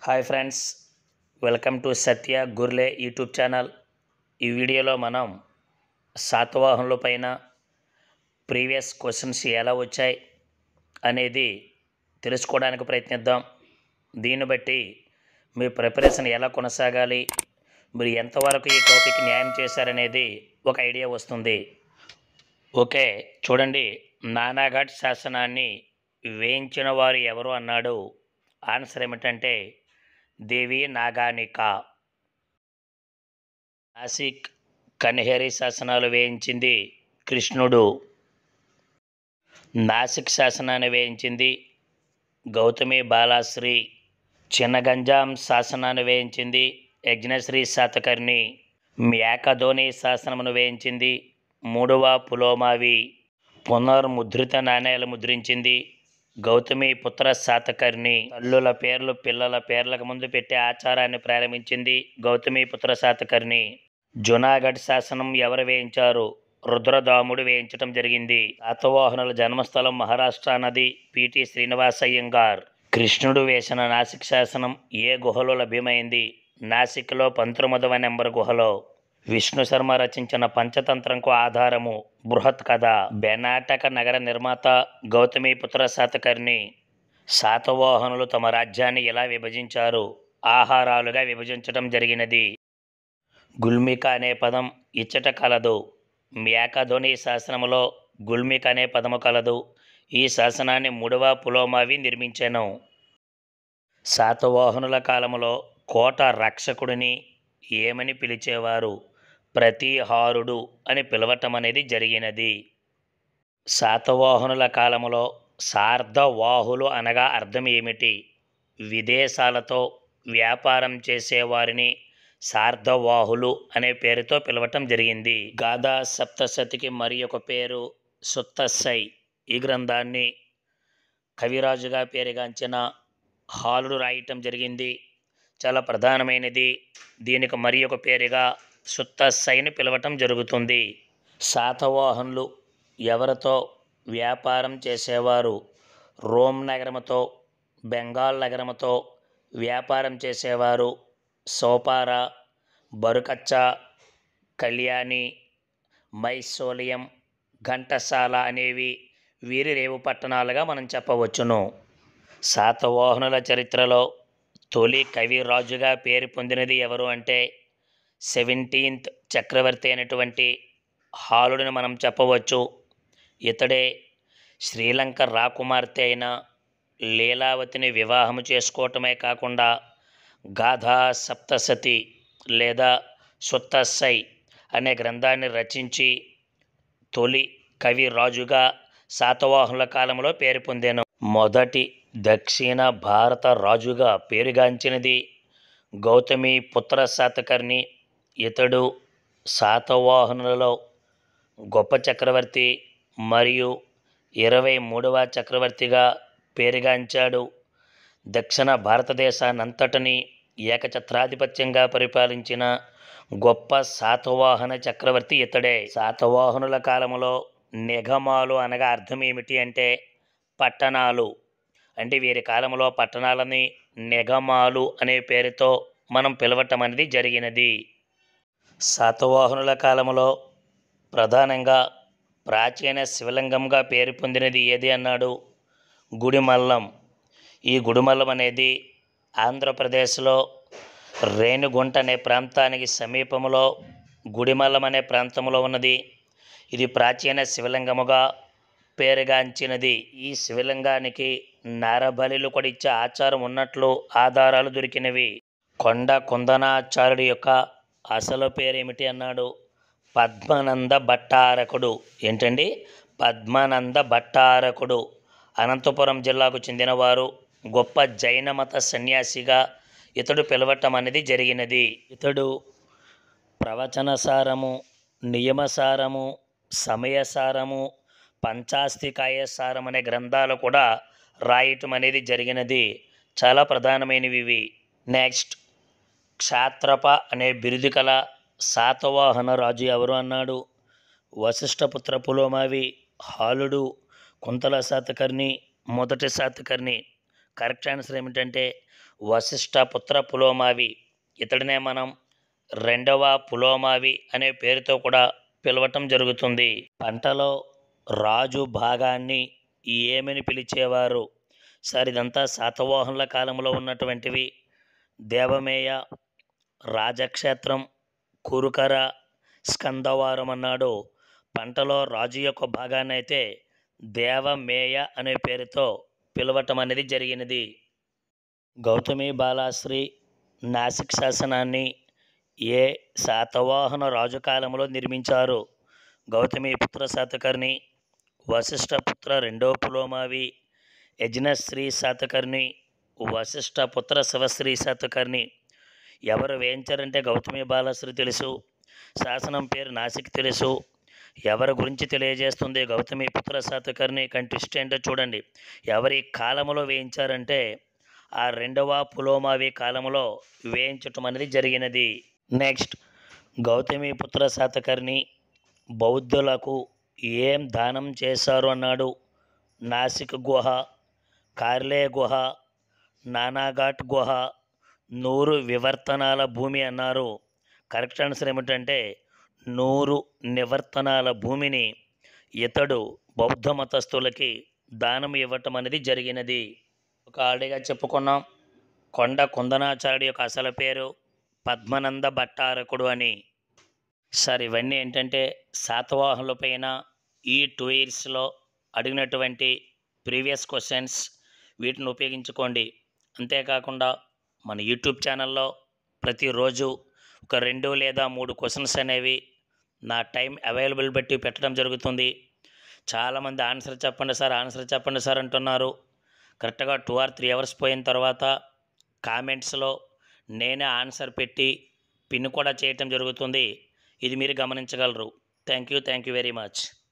hi friends welcome to Satya Gurle YouTube channel ఈ వీడియోలో మనం శాతవాహనుల పైన ప్రీవియస్ క్వశ్చన్స్ ఎలా వచ్చాయి అనేది తెలుసుకోవడానికి ప్రయత్నిద్దాం దీన్ని బట్టి మీ ప్రిపరేషన్ ఎలా కొనసాగాలి మీరు ఎంతవరకు ఈ టాపిక్ న్యాయం చేశారనేది ఒక ఐడియా వస్తుంది ఓకే చూడండి నానాఘాట్ శాసనాన్ని వేయించిన వారు ఎవరు అన్నాడు ఆన్సర్ ఏమిటంటే దేవి నాగానిక నాసిక్ కన్హేరి శాసనాలు వేయించింది కృష్ణుడు నాసిక్ శాసనాన్ని వేయించింది గౌతమి బాలాశ్రీ చిన్నగంజాం శాసనాన్ని వేయించింది యజ్ఞశ్రీ శాతకర్ణి మ్యాకధోని శాసనమును వేయించింది మూడవ పులోమావి పునర్ముద్రిత నాణేలు ముద్రించింది గౌతమి పుత్ర శాతకర్ణి తల్లుల పేర్లు పిల్లల పేర్లకు ముందు పెట్టే ఆచారాన్ని ప్రారంభించింది గౌతమి పుత్ర శాతకర్ణి జునాగఢ్ శాసనం ఎవరు వేయించారు రుద్రదాముడు వేయించటం జరిగింది శాతవాహనుల జన్మస్థలం మహారాష్ట్ర నది పిటి శ్రీనివాసయ్యంగార్ కృష్ణుడు వేసిన నాసిక్ శాసనం ఏ గుహలో లభ్యమైంది నాసిక్లో పంతొమ్మిదవ నెంబర్ గుహలో విష్ణు శర్మ రచించిన పంచతంత్రంకు ఆధారము బృహత్ కథ బెనాటక నగర నిర్మాత గౌతమిపుత్ర శాతకర్ణి శాతవాహనులు తమ రాజ్యాన్ని ఎలా విభజించారు ఆహారాలుగా విభజించడం జరిగినది గుల్మిక అనే పదం ఇచ్చట కలదు మ్యాకధోని శాసనములో గుల్మిక అనే పదము కలదు ఈ శాసనాన్ని మూడవ పులోమావి నిర్మించాను శాతవాహనుల కాలములో కోట రక్షకుడిని ఏమని పిలిచేవారు ప్రతిహారుడు అని పిలవటం అనేది జరిగినది శాతవాహనుల కాలములో సార్ధవాహులు అనగా అర్థం ఏమిటి విదేశాలతో వ్యాపారం చేసేవారిని సార్ధవాహులు అనే పేరుతో పిలవటం జరిగింది గాథా సప్తశతికి మరి ఒక పేరు సుత్తసై ఈ గ్రంథాన్ని కవిరాజుగా పేరుగాంచిన హాలుడు రాయటం జరిగింది చాలా ప్రధానమైనది దీనికి మరి ఒక పేరుగా సుత్తసైని పిలవటం జరుగుతుంది శాతవాహనులు ఎవరితో వ్యాపారం చేసేవారు రోమ్ నగరముతో బెంగాల్ నగరముతో వ్యాపారం చేసేవారు సోపారా బరుకచ్చ కళ్యాణి మైసోలియం ఘంటసాల అనేవి వీరి రేవు పట్టణాలుగా మనం చెప్పవచ్చును శాతవాహనుల చరిత్రలో తొలి కవి రాజుగా పేరు పొందినది ఎవరు అంటే సెవెంటీన్త్ చక్రవర్తి అయినటువంటి హాలుడిని మనం చెప్పవచ్చు ఇతడే శ్రీలంక రాకుమార్తె అయిన లీలావతిని వివాహము చేసుకోవటమే కాకుండా గాథా సప్తసతి లేదా సుత్తసై అనే గ్రంథాన్ని రచించి తొలి కవి రాజుగా శాతవాహనుల కాలంలో పేరు పొందాను మొదటి దక్షిణ భారత రాజుగా పేరుగాంచినది గౌతమి పుత్ర శాతకర్ణి ఇతడు శాతవాహనులలో గొప్ప చక్రవర్తి మరియు ఇరవై మూడవ చక్రవర్తిగా పేరుగాంచాడు దక్షిణ భారతదేశానంతటిని ఏకఛత్రాధిపత్యంగా పరిపాలించిన గొప్ప శాతవాహన చక్రవర్తి ఇతడే శాతవాహనుల కాలంలో నిగమాలు అనగా అర్థం ఏమిటి అంటే పట్టణాలు అంటే వీరి కాలంలో పట్టణాలని నిగమాలు అనే పేరుతో మనం పిలవటం అనేది జరిగినది శాతవాహనుల కాలంలో ప్రధానంగా ప్రాచీన శివలింగంగా పేరు పొందినది ఏది అన్నాడు గుడిమల్లం ఈ గుడిమల్లం అనేది ఆంధ్రప్రదేశ్లో రేణుగుంట అనే ప్రాంతానికి సమీపంలో గుడిమల్లం అనే ప్రాంతంలో ఉన్నది ఇది ప్రాచీన శివలింగముగా పేరుగాంచినది ఈ శివలింగానికి నరబలిలు కూడా ఇచ్చే ఆచారం ఉన్నట్లు ఆధారాలు దొరికినవి కొండ కుందనాచార్యుడి యొక్క అసలు పేరేమిటి అన్నాడు పద్మనంద భట్టారకుడు ఏంటండి పద్మనంద భట్టారకుడు అనంతపురం జిల్లాకు చెందినవారు గొప్ప జైన మత సన్యాసిగా ఇతడు పిలవటం అనేది జరిగినది ఇతడు ప్రవచనసారము నియమసారము సమయసారము పంచాస్తికాయ సారం అనే గ్రంథాలు కూడా రాయటం అనేది జరిగినది చాలా ప్రధానమైనవి ఇవి నెక్స్ట్ క్షాత్రప అనే బిరుదు కల శాతవాహన రాజు ఎవరు అన్నాడు వశిష్ఠపుత్ర పులోమావి హాలుడు కుంతల శాతకర్ణి మొదటి శాతకర్ణి కరెక్ట్ ఆన్సర్ ఏమిటంటే వశిష్ఠ పుత్ర పులోమావి ఇతడినే మనం రెండవ పులోమావి అనే పేరుతో కూడా పిలవటం జరుగుతుంది పంటలో రాజు భాగాన్ని ఏమని పిలిచేవారు సార్ ఇదంతా శాతవాహనుల కాలంలో ఉన్నటువంటివి దేవమేయ రాజక్షేత్రం కురుకర స్కందవారం అన్నాడు పంటలో రాజు యొక్క భాగాన్ని అయితే దేవమేయ అనే పేరుతో పిలవటం అనేది జరిగినది గౌతమి బాలాశ్రీ నాసిక్ శాసనాన్ని ఏ శాతవాహన రాజు కాలంలో నిర్మించారు గౌతమి పుత్ర శాతకర్ణి వశిష్ఠ పుత్ర రెండో పులోమావి యజ్ఞశ్రీ శాతకర్ణి వశిష్ఠ పుత్ర శివశ్రీ శాతకర్ణి ఎవరు వేయించారంటే గౌతమి బాలశ్రీ తెలుసు శాసనం పేరు నాసిక్ తెలుసు ఎవరి గురించి తెలియజేస్తుంది గౌతమి పుత్ర శాతకర్ణి కంటిస్ట్ ఏంటో చూడండి ఎవరి కాలంలో వేయించారంటే ఆ రెండవ పులోమావి కాలంలో వేయించటం అనేది జరిగినది నెక్స్ట్ గౌతమి పుత్ర శాతకర్ణి బౌద్ధులకు ఏం దానం చేశారు అన్నాడు నాసిక్ గుహ కార్లే గుహ నానాఘాట్ గుహ నూరు వివర్తనాల భూమి అన్నారు కరెక్ట్ ఆన్సర్ ఏమిటంటే నూరు నివర్తనాల భూమిని ఇతడు బౌద్ధ మతస్థులకి దానం ఇవ్వటం అనేది జరిగినది ఒక ఆడిగా చెప్పుకున్నాం కొండ కుందనాచార్యుడి యొక్క అసలు పేరు పద్మనంద భట్టారకుడు అని సార్ ఇవన్నీ ఏంటంటే శాతవాహనులపైన ఈ టూ ఇయర్స్లో అడిగినటువంటి ప్రీవియస్ క్వశ్చన్స్ వీటిని ఉపయోగించుకోండి అంతేకాకుండా మన యూట్యూబ్ ఛానల్లో ప్రతిరోజు ఒక రెండు లేదా మూడు క్వశ్చన్స్ అనేవి నా టైం అవైలబుల్ బట్టి పెట్టడం జరుగుతుంది చాలామంది ఆన్సర్ చెప్పండి సార్ ఆన్సర్ చెప్పండి సార్ అంటున్నారు కరెక్ట్గా టూ ఆర్ త్రీ అవర్స్ పోయిన తర్వాత కామెంట్స్లో నేనే ఆన్సర్ పెట్టి పిన్ కూడా చేయటం జరుగుతుంది ఇది మీరు గమనించగలరు thank you thank you very much